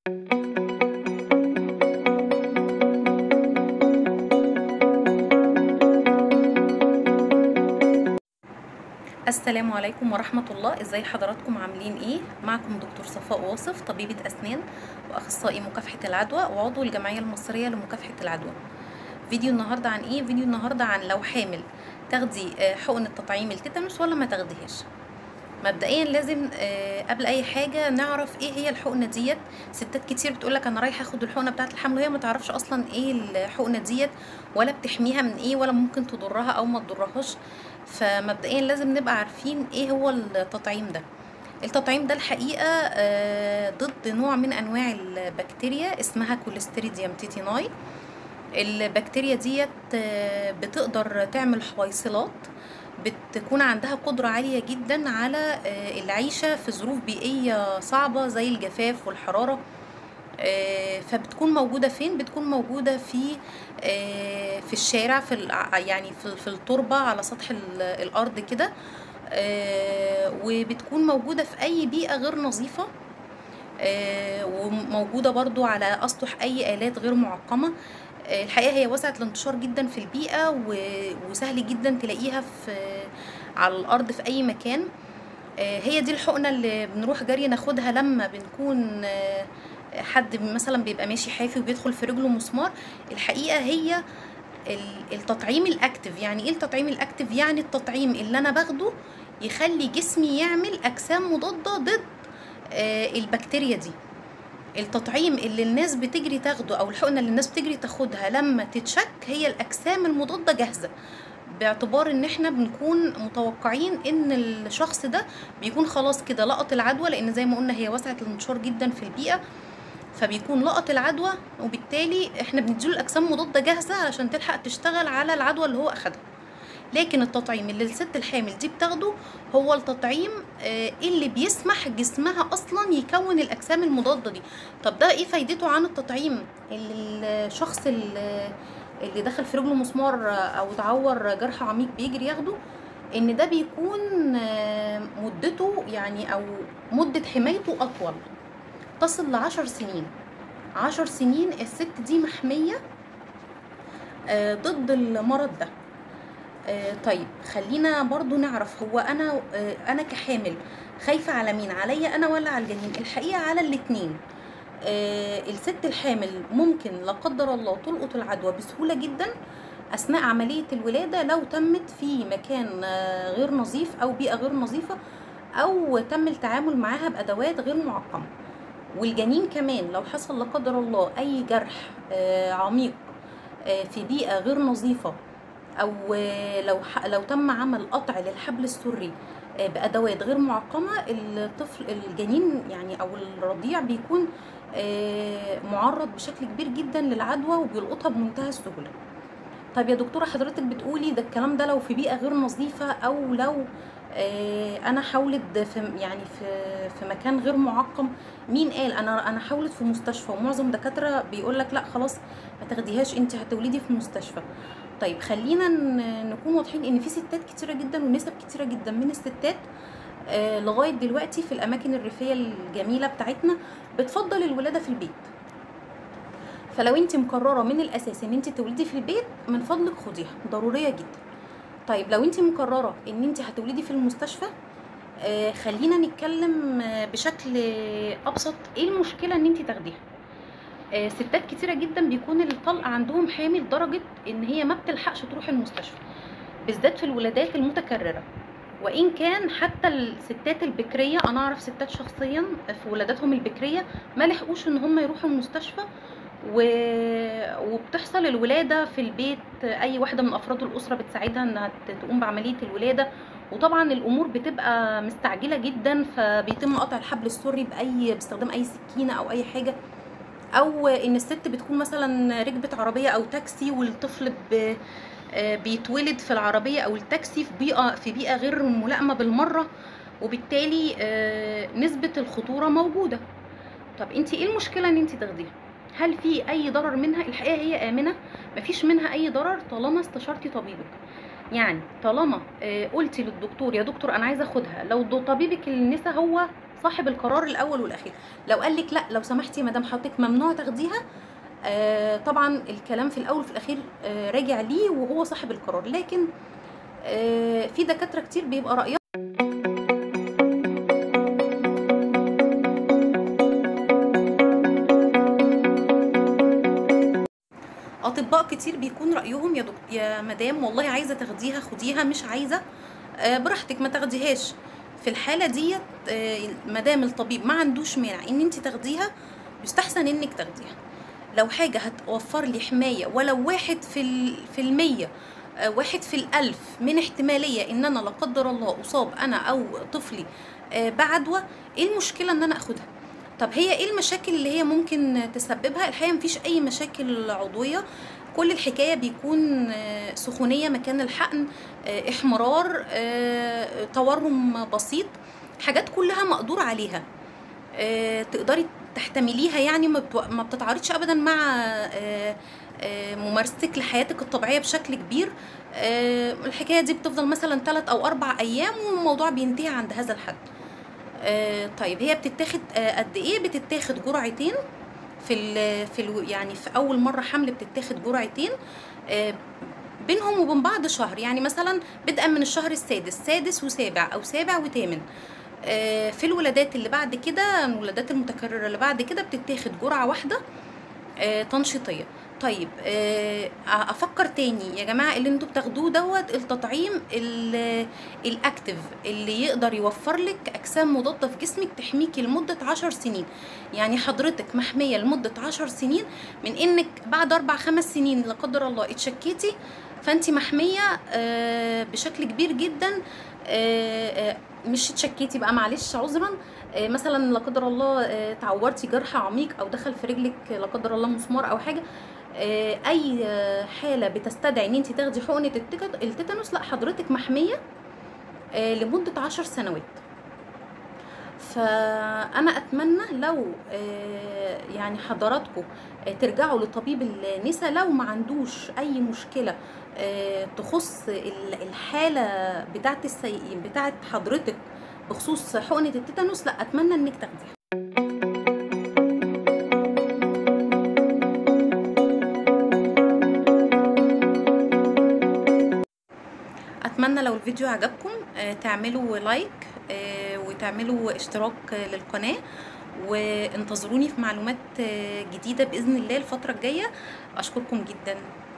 السلام عليكم ورحمة الله ازاي حضراتكم عاملين ايه معكم دكتور صفاء واصف طبيبة اسنان واخصائي مكافحة العدوى وعضو الجمعية المصرية لمكافحة العدوى فيديو النهاردة عن ايه فيديو النهاردة عن لو حامل تاخدي آه، حقن التطعيم التيتانوس ولا ما تاخديهاش مبدئيا لازم آه، قبل اي حاجه نعرف ايه هي الحقنه ديت ستات كتير بتقولك انا رايحه اخد الحقنه بتاعه الحمل وهي ما تعرفش اصلا ايه الحقنه ديت ولا بتحميها من ايه ولا ممكن تضرها او ما تضرهاش فمبدئيا لازم نبقى عارفين ايه هو التطعيم ده التطعيم ده الحقيقه آه، ضد نوع من انواع البكتيريا اسمها كوليستريديوم تيتيناي البكتيريا ديت آه، بتقدر تعمل حويصلات بتكون عندها قدرة عالية جدا على آه، العيشة في ظروف بيئية صعبة زي الجفاف والحرارة آه، فبتكون موجودة فين؟ بتكون موجودة في آه، في الشارع في الع- يعني في في التربة على سطح ال- الأرض كده آه، وبتكون موجودة في أي بيئة غير نظيفة آه، وموجودة برضو على أسطح أي آلات غير معقمة آه، الحقيقة هي وسعت الانتشار جدا في البيئة و- وسهل جدا تلاقيها في على الأرض في أي مكان آه، هي دي الحقنة اللي بنروح جري ناخدها لما بنكون آه، حد مثلا بيبقى ماشي حافي وبيدخل في رجله مسمار الحقيقة هي ال- التطعيم الأكتف يعني إيه التطعيم الأكتف يعني التطعيم اللي أنا باخده يخلي جسمي يعمل أجسام مضادة ضد آه، البكتيريا دي التطعيم اللي الناس بتجري تاخده او الحقنه اللي الناس بتجري تاخدها لما تتشك هي الاجسام المضاده جاهزه باعتبار ان احنا بنكون متوقعين ان الشخص ده بيكون خلاص كده لقط العدوى لان زي ما قلنا هي وسعت الانتشار جدا في البيئه فبيكون لقط العدوى وبالتالي احنا بنديله الاجسام مضاده جاهزه علشان تلحق تشتغل على العدوى اللي هو اخدها لكن التطعيم اللي الست الحامل دي بتاخده هو التطعيم آه، اللي بيسمح جسمها اصلا يكون الاجسام المضاده دي طب ده ايه فايدته عن التطعيم اللي الشخص اللي اللي دخل في رجله مسمار او اتعور جرح عميق بيجري ياخده ان ده بيكون آه، مدته يعني او مده حمايته اطول تصل لعشر سنين عشر سنين الست دي محميه آه، ضد المرض ده آه، طيب خلينا برضو نعرف هو انا آه، انا كحامل خايفه على مين عليا انا ولا على الجنين الحقيقه على الاتنين آه، الست الحامل ممكن لا قدر الله تلقط العدوى بسهوله جدا اثناء عمليه الولاده لو تمت في مكان آه، غير نظيف او بيئه غير نظيفه او تم التعامل معاها بادوات غير معقمه والجنين كمان لو حصل لا قدر الله اي جرح آه، عميق آه، في بيئه غير نظيفه او آه، لو ح- لو تم عمل قطع للحبل السري آه، بادوات غير معقمه الطفل الجنين يعني او الرضيع بيكون آه، معرض بشكل كبير جدا للعدوى وبيلقطها بمنتهى السهوله طيب يا دكتوره حضرتك بتقولي ده الكلام ده لو في بيئه غير نظيفه او لو آه، انا حاولت في يعني في في مكان غير معقم مين قال انا انا حاولت في مستشفى ومعظم دكاتره بيقول لك لا خلاص ما تاخديهاش انت هتولدي في مستشفى طيب خلينا ن- نكون واضحين ان في ستات كتيره جدا ونسب كتيره جدا من الستات آه، لغايه دلوقتي في الاماكن الريفيه الجميله بتاعتنا بتفضل الولاده في البيت فلو انت مقرره من الاساس ان انت تولدي في البيت من فضلك خديها ضروريه جدا طيب لو انت مقرره ان انت هتولدي في المستشفى آه، خلينا نتكلم آه، بشكل ابسط ايه المشكله ان انت تاخديها آه، ستات كتيره جدا بيكون الطلقه عندهم حامل لدرجه ان هي ما بتلحقش تروح المستشفى بالذات في الولادات المتكرره وان كان حتى الستات البكريه انا اعرف ستات شخصيا في ولاداتهم البكريه ما لحقوش ان هم يروحوا المستشفى و... وبتحصل الولاده في البيت اي واحده من افراد الاسره بتساعدها انها تقوم بعمليه الولاده وطبعا الامور بتبقى مستعجله جدا فبيتم قطع الحبل السري باي باستخدام اي سكينه او اي حاجه او ان الست بتكون مثلا ركبت عربيه او تاكسي والطفل ب... آه، بيتولد في العربيه او التاكسي في بيئه في بيئه غير ملائمه بالمره وبالتالي آه، نسبه الخطوره موجوده طب انت ايه المشكله ان انت تاخديها هل في اي ضرر منها الحقيقه هي امنه مفيش منها اي ضرر طالما استشرتي طبيبك يعني طالما آه، قلتي للدكتور يا دكتور انا عايزه اخدها لو دو- طبيبك النساء هو صاحب القرار الاول والاخير لو قال لك لا لو سمحتي يا مدام حضرتك ممنوع تاخديها آه، طبعا الكلام في الاول وفي الاخير آه، راجع ليه وهو صاحب القرار لكن آه، في دكاتره كتير بيبقى رايهم اطباء كتير بيكون رايهم يا دك... يا مدام والله عايزه تاخديها خديها مش عايزه آه، براحتك ما تاخديهاش في الحاله ديت آه، مدام الطبيب ما عندوش مانع ان انت تاخديها يستحسن انك تاخديها لو حاجه هتوفر لي حمايه ولو واحد في ال... في المية آه، واحد في الألف من احتمالية إن أنا لا قدر الله أصاب أنا أو طفلي آه، بعدوى إيه المشكلة إن أنا أخدها طب هي ايه المشاكل اللي هي ممكن تسببها الحقيقه مفيش اي مشاكل عضويه كل الحكايه بيكون آه، سخونيه مكان الحقن آه، احمرار آه، تورم بسيط حاجات كلها مقدور عليها آه، تقدري تحتمليها يعني ما بتو- ما بتتعارضش ابدا مع آه، آه، ممارستك لحياتك الطبيعيه بشكل كبير آه، الحكايه دي بتفضل مثلا 3 او 4 ايام والموضوع بينتهي عند هذا الحد آه، طيب هي بتتاخد آه، قد ايه بتتاخد جرعتين في ال في ال يعني في اول مره حمل بتتاخد جرعتين آه، بينهم وبين بعض شهر يعني مثلا بدءا من الشهر السادس سادس وسابع او سابع وثامن آه، في الولادات اللي بعد كده الولادات المتكرره اللي بعد كده بتتاخد جرعه واحده آه، تنشيطيه طيب آه، افكر تاني يا جماعه اللي انتوا بتاخدوه دوت التطعيم ال- الاكتف اللي يقدر يوفر لك اجسام مضاده في جسمك تحميكي لمده عشر سنين يعني حضرتك محميه لمده عشر سنين من انك بعد اربع خمس سنين لا قدر الله اتشكيتي فانت محميه آه، بشكل كبير جدا آه، آه، مش اتشكيتي بقى معلش عذرا آه، مثلا لا قدر الله آه، تعورتي جرح عميق او دخل في رجلك لا قدر الله مسمار او حاجه آه، اي آه، حاله بتستدعي ان انت تاخدي حقنه التيكت- التيتانوس لا حضرتك محميه آه، لمده عشر سنوات فانا اتمنى لو آه، يعني حضراتكم آه، ترجعوا لطبيب النساء لو ما عندوش اي مشكله آه، تخص ال- الحاله بتاعت السي... بتاعت حضرتك بخصوص حقنه التيتانوس لا اتمنى انك تاخديها اتمنى لو الفيديو عجبكم آه، تعملوا لايك آه، وتعملوا اشتراك آه، للقناه وانتظروني في معلومات آه، جديده باذن الله الفتره الجايه اشكركم جدا